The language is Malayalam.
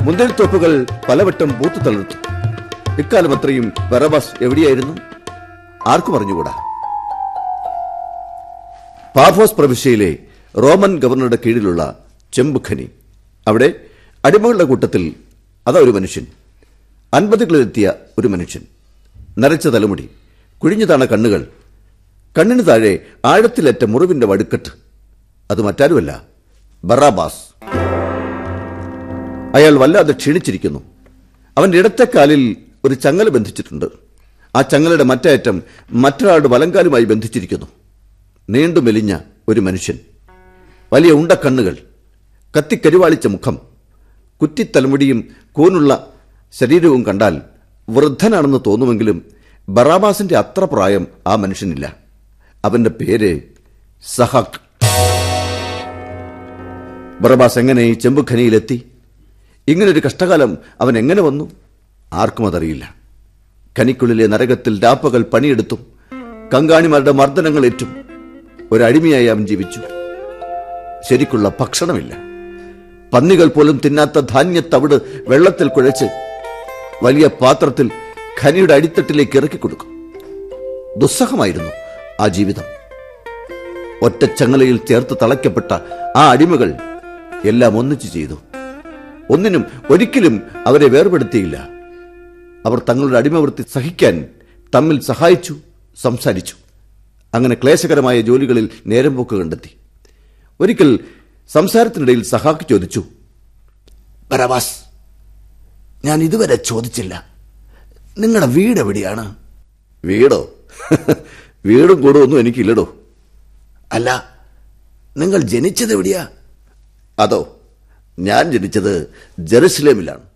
മുന്തിരിത്തോപ്പുകൾ പലവട്ടം പൂത്തു തളിർത്തു ഇക്കാലം അത്രയും ബറബാസ് എവിടെയായിരുന്നു ആർക്കു പറഞ്ഞുകൂടാ പാഫോസ് പ്രവിശ്യയിലെ റോമൻ ഗവർണറുടെ കീഴിലുള്ള ചെമ്പുഖനി അവിടെ അടിമകളുടെ കൂട്ടത്തിൽ അതാ ഒരു മനുഷ്യൻ അൻപതുകളിലെത്തിയ ഒരു മനുഷ്യൻ നരച്ച തലമുടി കുഴിഞ്ഞു താണ കണ്ണുകൾ കണ്ണിന് താഴെ ആഴത്തിലേറ്റ മുറിവിന്റെ വടുക്കെട്ട് അത് മറ്റാരുമല്ല ബറാബാസ് അയാൾ വല്ലാതെ ക്ഷീണിച്ചിരിക്കുന്നു അവന്റെ ഇടത്തെ കാലിൽ ഒരു ചങ്ങല ബന്ധിച്ചിട്ടുണ്ട് ആ ചങ്ങലയുടെ മറ്റേ അറ്റം മറ്റൊരാളുടെ വലങ്കാലുമായി ബന്ധിച്ചിരിക്കുന്നു നീണ്ടു മെലിഞ്ഞ ഒരു മനുഷ്യൻ വലിയ ഉണ്ടക്കണ്ണുകൾ കത്തിക്കരുവാളിച്ച മുഖം കുറ്റിത്തലമുടിയും കൂനുള്ള ശരീരവും കണ്ടാൽ വൃദ്ധനാണെന്ന് തോന്നുമെങ്കിലും ബറാബാസിന്റെ അത്ര പ്രായം ആ മനുഷ്യനില്ല അവന്റെ പേര് സഹാക്ക് ബറബാസ് എങ്ങനെ ഈ ചെമ്പുഖനിയിലെത്തി ഇങ്ങനൊരു കഷ്ടകാലം അവൻ എങ്ങനെ വന്നു ആർക്കും അതറിയില്ല ഖനിക്കുള്ളിലെ നരകത്തിൽ രാപ്പകൽ പണിയെടുത്തും കങ്കാണിമാരുടെ മർദ്ദനങ്ങൾ ഏറ്റും ഒരടിമയായി അവൻ ജീവിച്ചു ശരിക്കുള്ള ഭക്ഷണമില്ല പന്നികൾ പോലും തിന്നാത്ത ധാന്യത്തവിട് വെള്ളത്തിൽ കുഴച്ച് വലിയ പാത്രത്തിൽ ഖനിയുടെ അടിത്തട്ടിലേക്ക് ഇറക്കി കൊടുക്കും ദുസ്സഹമായിരുന്നു ആ ജീവിതം ഒറ്റച്ചങ്ങലയിൽ ചേർത്ത് തളയ്ക്കപ്പെട്ട ആ അടിമകൾ എല്ലാം ഒന്നിച്ചു ചെയ്തു ഒന്നിനും ഒരിക്കലും അവരെ വേർപെടുത്തിയില്ല അവർ തങ്ങളുടെ അടിമവൃത്തി സഹിക്കാൻ തമ്മിൽ സഹായിച്ചു സംസാരിച്ചു അങ്ങനെ ക്ലേശകരമായ ജോലികളിൽ നേരം പോക്ക് കണ്ടെത്തി ഒരിക്കൽ സംസാരത്തിനിടയിൽ സഹാക്ക് ചോദിച്ചു ബറവാസ് ഞാൻ ഇതുവരെ ചോദിച്ചില്ല നിങ്ങളുടെ വീട് എവിടെയാണ് വീടോ വീടും കൂടും ഒന്നും എനിക്കില്ലടോ അല്ല നിങ്ങൾ ജനിച്ചത് എവിടെയാ അതോ ഞാൻ ജനിച്ചത് ജെറുസലേമിലാണ്